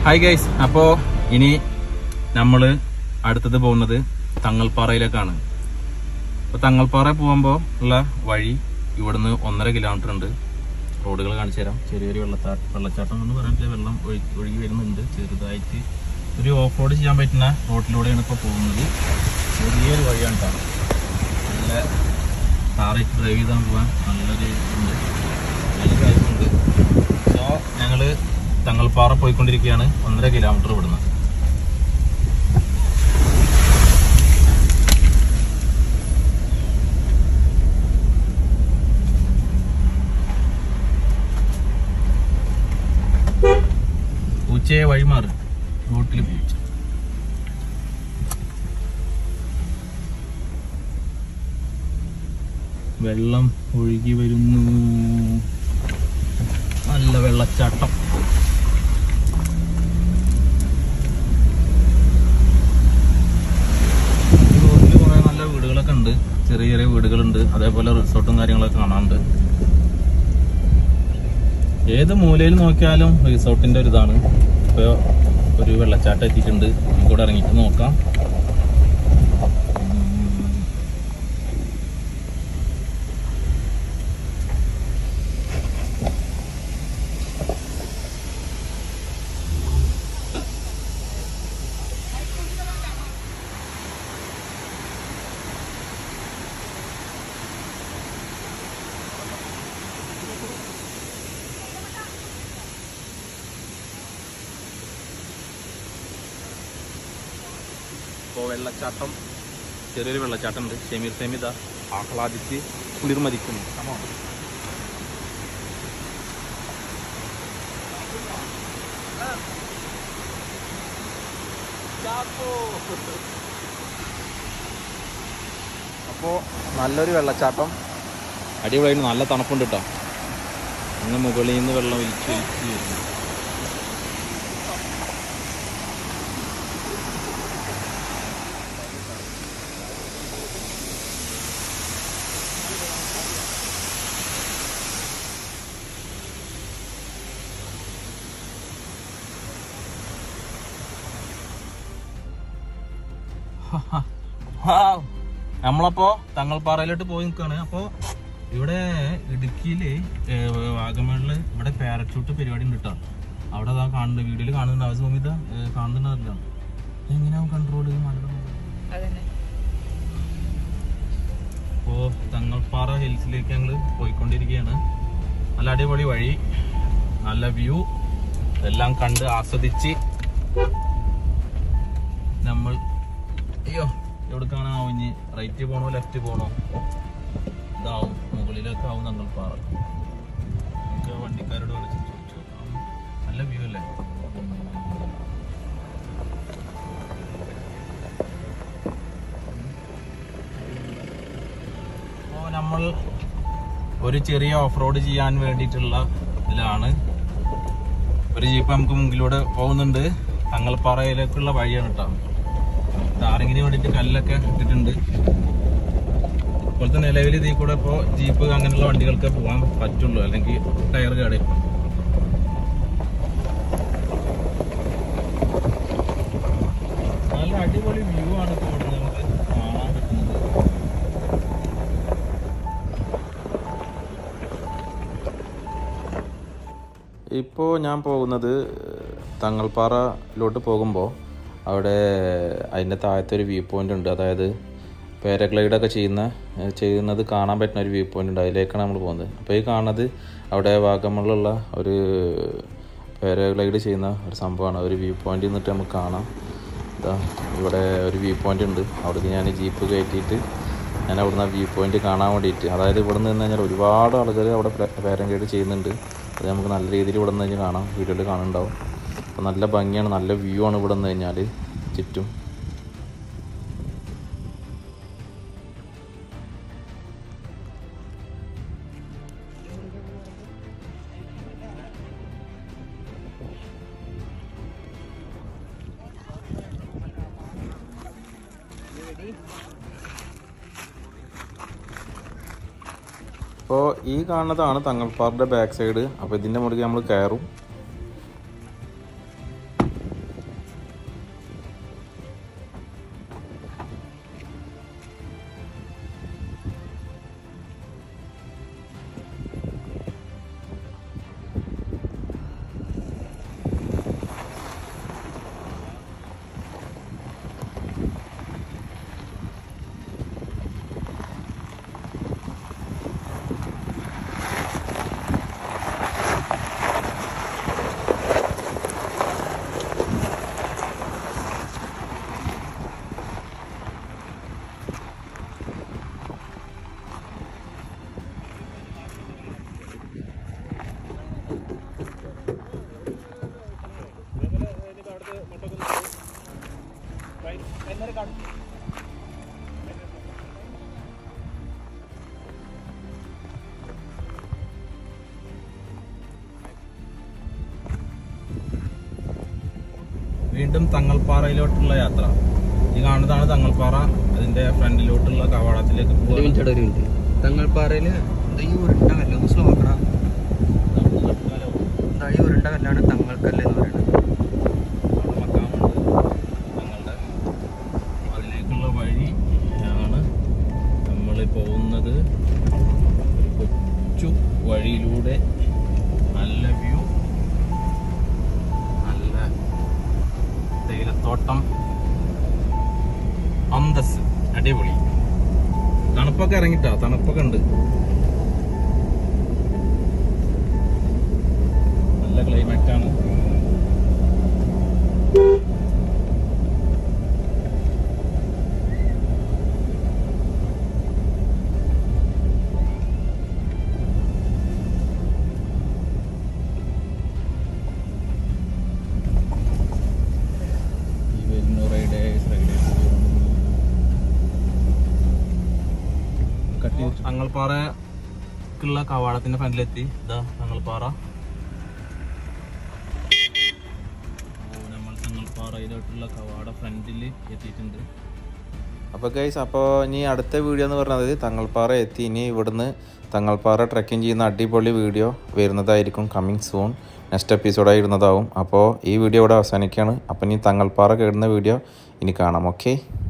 Hi guys അപ്പോ ഇനി നമ്മള് അടുത്തത് പോകുന്നത് തങ്ങൾപ്പാറയിലേക്കാണ് അപ്പൊ തങ്ങൾപ്പാറ പോകുമ്പോ ഉള്ള വഴി ഇവിടുന്ന് ഒന്നര കിലോമീറ്റർ ഉണ്ട് റോഡുകൾ കാണിച്ചു തരാം ചെറിയൊരു വെള്ളത്താ വെള്ളച്ചാട്ടം എന്ന് പറഞ്ഞിട്ട് വെള്ളം ഒഴി- ഒഴുകി വരുന്നുണ്ട് ചെറുതായിട്ട് ഒരു ഓഫ് റോഡ് ചെയ്യാൻ പറ്റുന്ന റോഡിലൂടെയാണ് ഇപ്പോൾ പോകുന്നത് ചെറിയൊരു വഴിയാണ് കേട്ടോ നല്ല കാറായിട്ട് ഡ്രൈവ് ചെയ്താൽ പോകാൻ നല്ലൊരു ഉണ്ട് നല്ല കാര്യമുണ്ട് സോ ഞങ്ങള് തങ്ങൾപ്പാറ പോയിക്കൊണ്ടിരിക്കുകയാണ് ഒന്നര കിലോമീറ്റർ ഇവിടുന്ന് പൂച്ചയെ വഴിമാറ് റോട്ടിൽ പൂച്ച വെള്ളം ഒഴുകി വരുന്നു നല്ല വെള്ളച്ചാട്ടം ഈ റോഡിൽ കുറെ നല്ല വീടുകളൊക്കെ ഉണ്ട് ചെറിയ ചെറിയ വീടുകളുണ്ട് അതേപോലെ റിസോർട്ടും കാര്യങ്ങളൊക്കെ കാണാനുണ്ട് ഏത് മൂലയിൽ നോക്കിയാലും റിസോർട്ടിന്റെ ഒരു ഇതാണ് ഇപ്പൊ ഒരു വെള്ളച്ചാട്ടം എത്തിയിട്ടുണ്ട് നമുക്കിവിടെ ഇറങ്ങിയിട്ട് നോക്കാം ഇപ്പോൾ വെള്ളച്ചാട്ടം ചെറിയൊരു വെള്ളച്ചാട്ടം ഉണ്ട് ഷെമീർ സെമിത ആഹ്ലാദിച്ച് കുളിർമതിക്കുന്നു അപ്പോൾ നല്ലൊരു വെള്ളച്ചാട്ടം അടിപൊളിയായിട്ട് നല്ല തണുപ്പുണ്ട് കേട്ടോ അങ്ങ് മുകളിൽ നിന്ന് വെള്ളം ഒലിച്ച് ഒലിച്ച് വരുന്നു നമ്മളപ്പോ തങ്ങൾപ്പാറയിലോട്ട് പോയി നിൽക്കാണ് അപ്പോ ഇവിടെ ഇടുക്കിയില് ഏഹ്, വാഗമണില് ഇവിടെ പാരച്ചൂട്ട് പരിപാടി ഉണ്ട് കേട്ടോ അവിടെ അതാ കാണുന്നുണ്ട് വീഡിയോയിൽ കാണുന്നുണ്ട് അവ സൗമിത കാണുന്നുണ്ടല്ല എങ്ങനെയാവും കൺട്രോൾ അതന്നെ അപ്പോ തങ്ങൾപ്പാറ ഹിൽസിലേക്ക് ഞങ്ങള് പോയിക്കൊണ്ടിരിക്കുകയാണ് നല്ല അടിപൊളി വഴി നല്ല വ്യൂ എല്ലാം കണ്ട് ആസ്വദിച്ച് നമ്മൾ അയ്യോ എവിടേക്കാണ് ആവുഞ്ഞ് റൈറ്റ് പോണോ ലെഫ്റ്റ് പോണോ ഇതാവും മുകളിലേക്ക് ആവും തങ്ങൾപ്പാറ നമുക്ക് ആ വണ്ടിക്കാരോട് വിളിച്ച് ചോദിച്ചു നോക്കാം. നല്ല വ്യൂ അല്ലേ അപ്പോൾ നമ്മൾ ഒരു ചെറിയ ഓഫ് റോഡ് ചെയ്യാൻ വേണ്ടിയിട്ടുള്ള ഇതിലാണ് ഒരു ജീപ്പ് നമുക്ക് മുമ്പിലൂടെ പോകുന്നുണ്ട് തങ്ങൾപ്പാറയിലേക്കുള്ള വഴിയാണ് കേട്ടോ ടാറിങ്ങിന് വേണ്ടിയിട്ട് കല്ലൊക്കെ ഇട്ടിട്ടുണ്ട് ഇപ്പോഴത്തെ നിലവിൽ ഇതിൽ കൂടെ ഇപ്പോൾ ജീപ്പ് അങ്ങനെയുള്ള വണ്ടികൾക്ക് പോകാൻ പറ്റുള്ളൂ അല്ലെങ്കിൽ ടയർ കേടയും നല്ല അടിപൊളി വ്യൂ ആണ് ഇപ്പോൾ ഇവിടെ നമുക്ക് കാണാൻ പറ്റുന്നത് ഇപ്പോൾ ഞാൻ പോകുന്നത് തങ്ങൾപ്പാറയിലോട്ട് പോകുമ്പോൾ അവിടെ അതിൻ്റെ താഴത്തെ ഒരു വ്യൂ പോയിന്റ് ഉണ്ട് അതായത് പാരഗ്ലൈഡ് ഒക്കെ ചെയ്യുന്ന ഏഹ് ചെയ്യുന്നത് കാണാൻ പറ്റുന്ന ഒരു വ്യൂ പോയിന്റ് ഉണ്ട് അതിലേക്കാണ് നമ്മൾ പോകുന്നത് അപ്പോൾ ഈ കാണുന്നത് അവിടെ വാഗമണിലുള്ള ഒരു പാരഗ്ലൈഡ് ചെയ്യുന്ന ഒരു സംഭവമാണ് ഒരു വ്യൂ പോയിന്റ് നിന്നിട്ട് നമുക്ക് കാണാം ഇതാ ഇവിടെ ഒരു വ്യൂ പോയിന്റ് ഉണ്ട് അവിടേക്ക് ഞാൻ ജീപ്പ് കയറ്റിയിട്ട് ഞാൻ അവിടുന്ന് വ്യൂ പോയിന്റ് കാണാൻ വേണ്ടിയിട്ട് അതായത് ഇവിടെ നിന്ന് കഴിഞ്ഞാൽ ഒരുപാട് ആളുകൾ അവിടെ പാരഗ്ലൈഡ് ചെയ്യുന്നുണ്ട് അത് നമുക്ക് നല്ല രീതിയിൽ ഇവിടെ നിന്ന് കഴിഞ്ഞാൽ കാണാം വീഡിയോയിൽ കാണുന്നുണ്ടാവും അപ്പോൾ നല്ല ഭംഗിയാണ് നല്ല വ്യൂ ആണ് ഇവിടെ നിന്ന് കഴിഞ്ഞാൽ ചുറ്റും അപ്പോൾ ഈ കാണുന്നതാണ് തങ്ങൾപ്പാറിൻ്റെ ബാക്ക് സൈഡ് അപ്പോൾ ഇതിൻ്റെ മുകളിൽ നമ്മൾ കയറും വീണ്ടും തങ്ങൾപ്പാറയിലോട്ടുള്ള യാത്ര ഈ കാണുന്നതാണ് തങ്ങൾപ്പാറ അതിന്റെ ഫ്രണ്ടിലോട്ടുള്ള കവാടത്തിലേക്ക് ഒരു പോകുന്നത് മിനിറ്റ് ഒരു മിനിറ്റ് തങ്ങൾപ്പാറയിൽ ഈ ഉരുണ്ട കല്ല് ഒന്ന് സ്ലോ ആക്കണം എന്താ ഈ ഉരുണ്ട കല്ലാണ് തങ്ങൾക്കല്ല് എന്ന് പറയുന്നത് അവിടെ മക്കാമുണ്ട് ഞങ്ങളുടെ അതിലേക്കുള്ള വഴി ആണ് നമ്മൾ പോകുന്നത് ഒരു കൊച്ചു വഴിയിലൂടെ നല്ല വ്യൂ നല്ല തേയിലത്തോട്ടം അന്തസ് അടിപൊളി തണുപ്പൊക്കെ ഇറങ്ങിട്ടാ തണുപ്പൊക്കെ ഉണ്ട് നല്ല ക്ലൈമറ്റ് ആണ് ഈ വരുന്ന റൈഡേഴ്സ് റൈഡേഴ്സ് കട്ടി തങ്ങൾപ്പാറക്കുള്ള കവാടത്തിന്റെ ഫ്രണ്ടിലെത്തി ഇതാ തങ്ങൾപ്പാറ അപ്പോൾ നമ്മൾ തങ്ങൾപ്പാറയിലോട്ടുള്ള കവാട ഫ്രണ്ടിൽ എത്തിയിട്ടുണ്ട് അപ്പോൾ ഗൈസ് അപ്പോൾ ഇനി അടുത്ത വീഡിയോ എന്ന് പറയുന്നത് തങ്ങൾപ്പാറ എത്തി ഇനി ഇവിടുന്ന് തങ്ങൾപ്പാറ ട്രെക്കിംഗ് ചെയ്യുന്ന അടിപൊളി വീഡിയോ വരുന്നതായിരിക്കും കമ്മിങ് സൂൺ നെക്സ്റ്റ് എപ്പിസോഡായി ഇടുന്നതാവും അപ്പോൾ ഈ വീഡിയോ ഇവിടെ അവസാനിക്കുകയാണ് അപ്പോൾ ഇനി തങ്ങൾപ്പാറ കയറുന്ന വീഡിയോ ഇനി കാണാം ഓക്കെ